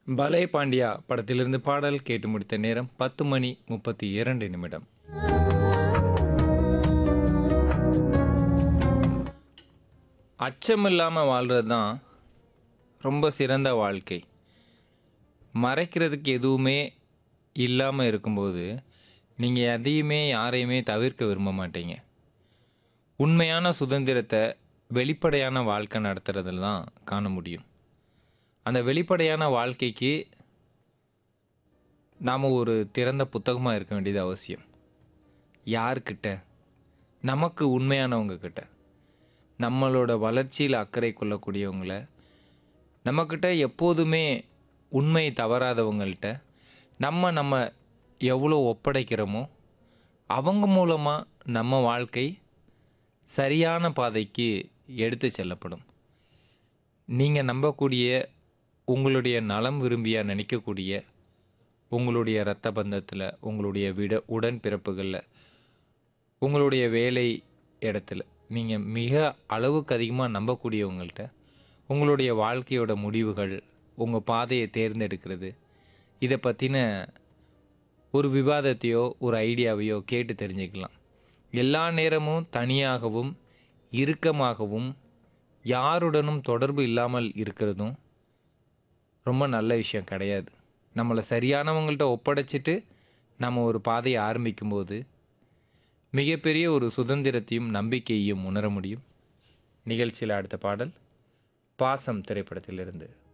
பலே பாண்டியா படத்திலிருந்து பாடல் கேட்டு முடித்த நேரம் பத்து மணி முப்பத்தி இரண்டு நிமிடம் அச்சமில்லாமல் வாழ்கிறது தான் ரொம்ப சிறந்த வாழ்க்கை மறைக்கிறதுக்கு எதுவுமே இல்லாமல் இருக்கும்போது நீங்கள் எதையுமே யாரையுமே தவிர்க்க விரும்ப மாட்டீங்க உண்மையான சுதந்திரத்தை வெளிப்படையான வாழ்க்கை நடத்துறதுல தான் காண முடியும் அந்த வெளிப்படையான வாழ்க்கைக்கு நாம் ஒரு திறந்த புத்தகமாக இருக்க வேண்டியது அவசியம் யார்கிட்ட நமக்கு உண்மையானவங்க கிட்ட நம்மளோட வளர்ச்சியில் அக்கறை கொள்ளக்கூடியவங்கள நம்மக்கிட்ட எப்போதுமே உண்மை தவறாதவங்கள்ட்ட நம்ம நம்ம எவ்வளோ ஒப்படைக்கிறோமோ அவங்க மூலமாக நம்ம வாழ்க்கை சரியான பாதைக்கு எடுத்து செல்லப்படும் நீங்கள் நம்பக்கூடிய உங்களுடைய நலம் விரும்பியா நினைக்கக்கூடிய உங்களுடைய இரத்த பந்தத்தில் உங்களுடைய விட உடன் பிறப்புகளில் உங்களுடைய வேலை இடத்துல நீங்கள் மிக அளவுக்கு அதிகமாக நம்பக்கூடியவங்கள்ட்ட உங்களுடைய வாழ்க்கையோட முடிவுகள் உங்கள் பாதையை தேர்ந்தெடுக்கிறது இதை பற்றின ஒரு விவாதத்தையோ ஒரு ஐடியாவையோ கேட்டு தெரிஞ்சுக்கலாம் எல்லா நேரமும் தனியாகவும் இறுக்கமாகவும் யாருடனும் தொடர்பு இல்லாமல் இருக்கிறதும் ரொம்ப நல்ல விஷயம் கிடையாது நம்மளை சரியானவங்கள்ட்ட ஒப்படைச்சிட்டு நம்ம ஒரு பாதையை ஆரம்பிக்கும்போது மிகப்பெரிய ஒரு சுதந்திரத்தையும் நம்பிக்கையையும் உணர முடியும் நிகழ்ச்சியில் அடுத்த பாடல் பாசம் திரைப்படத்திலிருந்து